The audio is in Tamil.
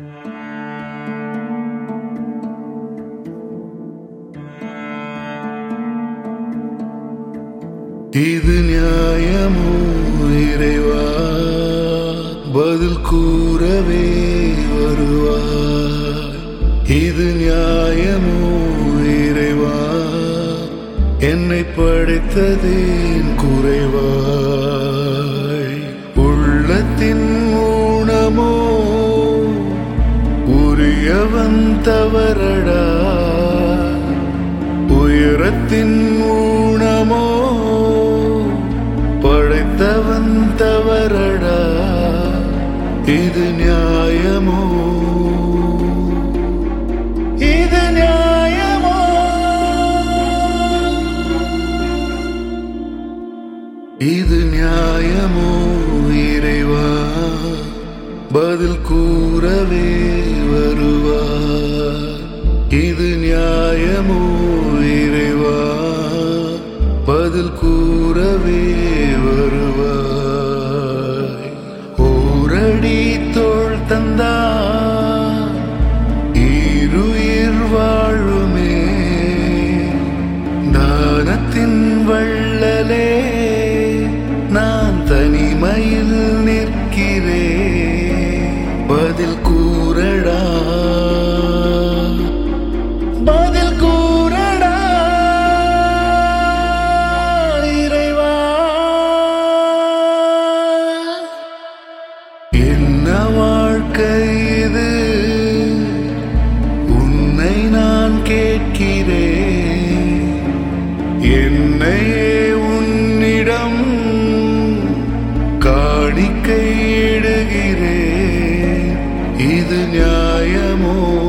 இது நியாயமோ இறைவா பதில் கூறவே வருவாய் இது நியாயமோ இறைவா என்னை படைத்ததேன் குறைவாய் உள்ளத்தின் ஊனமோ உரியவன் தவறடா உயரத்தின் ஊனமோ படைத்தவன் தவறடா இது நியாயமோ இது நியாயமோ இது நியாயமோ இறைவா பதில் கூறவே வருவார் இது நியாயமோ இறைவா பதில் கூறவே வருவாய் ஓரடி தோள் தந்தா ஈருயிர் வாழுமே தானத்தின் வள்ளலே நான் தனிமையில் நிற்கிறேன் பதில் கூறடா பதில் கூறடா இறைவா என்ன வாழ்க்கை இது உன்னை நான் கேட்கிறேன் என்னையே உன்னிடம் காணிக்கையிடுகிறேன் இது நியாயமோ